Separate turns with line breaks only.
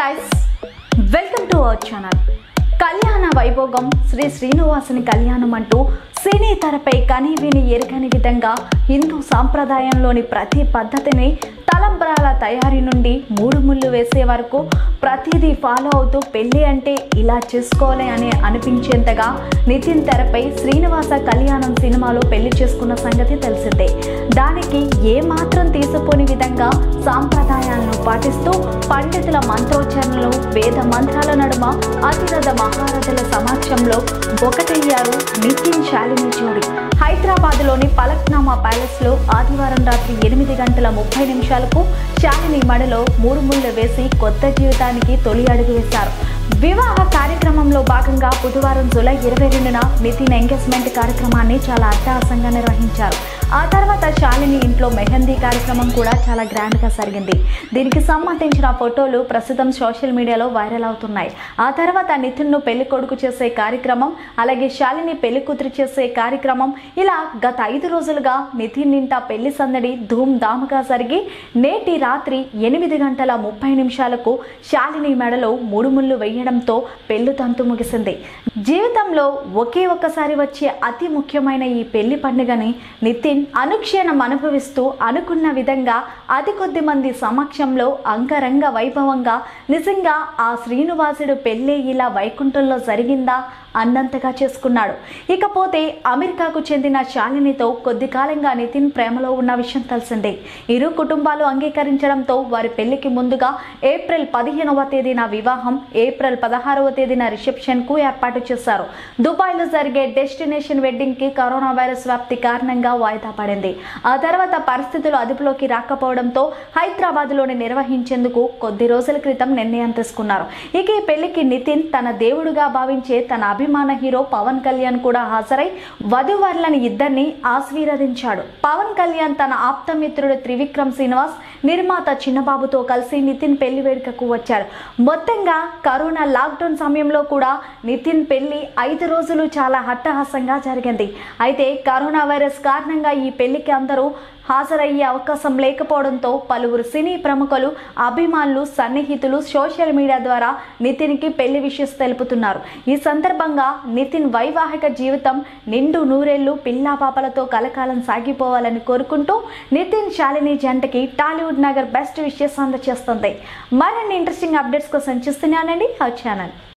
guys welcome to our channel Kalyana Vaibhogam Shri శ్రీనివాసుని కళ్యాణం అంటూ సినీ తెరపై కని విని ఎరగని విధంగా హిందూ సాంప్రదాయంలోని ప్రతి పద్ధతిని తలంబ్రాల తయారీ నుండి మూడు ముళ్ళు వేసే వరకు ప్రతిదీ ఫాలో అవుతూ పెళ్ళి అంటే ఇలా చేసుకోవాలి అని అనిపించేంతగా నితిన్ తెరపై శ్రీనివాస కళ్యాణం సినిమాలో పెళ్లి చేసుకున్న సంగతి తెలిసిందే దానికి ఏ మాత్రం తీసిపోని విధంగా సాంప్రదాయాలను పాటిస్తూ పండితుల మంత్రోచ్చరణలు వేద మంత్రాల నడుమ అతిరథ మహారథుల సమక్షంలో ఒకటయ్యారు నితిన్ శాలిని జోడి హైదరాబాద్లోని పలక్నామా ప్యాలెస్లో ఆదివారం రాత్రి ఎనిమిది గంటల ముప్పై నిమిషాలకు శాలిని మడలో మూడు ముళ్ళు వేసి కొత్త జీవితానికి తొలి అడుగు వేశారు వివాహ కార్యక్రమంలో భాగంగా బుధవారం జూలై ఇరవై రెండున నితిన్ ఎంగేజ్మెంట్ కార్యక్రమాన్ని చాలా అట్టహాసంగా నిర్వహించారు ఆ తర్వాత శాలిని ఇంట్లో మెహందీ కార్యక్రమం కూడా చాలా గ్రాండ్గా జరిగింది దీనికి సంబంధించిన ఫోటోలు ప్రస్తుతం సోషల్ మీడియాలో వైరల్ అవుతున్నాయి ఆ తర్వాత నితిన్ను పెళ్లి కొడుకు చేసే కార్యక్రమం అలాగే శాలిని పెళ్లి కూతురు చేసే కార్యక్రమం ఇలా గత ఐదు రోజులుగా నితిన్ ఇంట పెళ్లి సందడి ధూమ్ ధాముగా జరిగి నేటి రాత్రి ఎనిమిది గంటల ముప్పై నిమిషాలకు శాలిని మెడలో మూడు ముళ్ళు వేయడంతో పెళ్లి తంతు ముగిసింది జీవితంలో ఒకే ఒక్కసారి వచ్చే అతి ముఖ్యమైన ఈ పెళ్లి పండుగని నితిన్ అనుక్షణం అనుభవిస్తూ అనుకున్న విధంగా అతి కొద్ది మంది సమక్షంలో అంగరంగ వైభవంగా నిజంగా ఆ శ్రీనివాసుడు పెళ్ళే ఇలా వైకుంఠంలో జరిగిందా అన్నంతగా చేసుకున్నాడు ఇకపోతే అమెరికాకు చెందిన శాలినితో కొద్ది కాలంగా నితిన్ ప్రేమలో ఉన్న విషయం తెలిసిందే ఇరు కుటుంబాలు అంగీకరించడంతో వారి పెళ్లికి ముందుగా ఏప్రిల్ పదిహేనవ తేదీన వివాహం ఏప్రిల్ పదహారవ తేదీన రిసెప్షన్ కు ఏర్పాటు చేశారు దుబాయ్లో జరిగే డెస్టినేషన్ వెడ్డింగ్ కి కరోనా వైరస్ వ్యాప్తి కారణంగా వాయిదా పడింది ఆ తర్వాత పరిస్థితులు అదుపులోకి రాకపోవడంతో హైదరాబాద్లోని నిర్వహించేందుకు కొద్ది రోజుల క్రితం నిర్ణయం తీసుకున్నారు ఇక ఈ పెళ్లికి నితిన్ తన దేవుడుగా భావించే తన అభిమాన హీరో పవన్ కళ్యాణ్ కూడా హాజరై వధువర్లని ఇద్దరిని ఆశీర్వదించాడు పవన్ కళ్యాణ్ తన ఆప్తమిత్రుడు త్రివిక్రమ్ శ్రీనివాస్ నిర్మాత చిన్నబాబుతో కలిసి నితిన్ పెళ్లి వేడుకకు వచ్చారు మొత్తంగా కరోనా లాక్డౌన్ సమయంలో కూడా నితిన్ పెళ్లి ఐదు రోజులు చాలా హట్టహాసంగా జరిగింది అయితే కరోనా వైరస్ కారణంగా ఈ పెళ్లికి అందరూ హాజరయ్యే అవకాశం లేకపోవడంతో పలువురు సినీ ప్రముఖులు అభిమానులు సన్నిహితులు సోషల్ మీడియా ద్వారా నితిన్కి పెళ్లి విషయం తెలుపుతున్నారు ఈ సందర్భంగా నితిన్ వైవాహిక జీవితం నిండు నూరేళ్లు పిల్లా పాపలతో కలకాలం సాగిపోవాలని కోరుకుంటూ నితిన్ శాలిని జంటకి టాలీవుడ్ నగర్ బెస్ట్ విషయస్ అందజేస్తుంది మరిన్ని ఇంట్రెస్టింగ్ అప్డేట్స్ కోసం చూస్తున్నానండి ఆ ఛానల్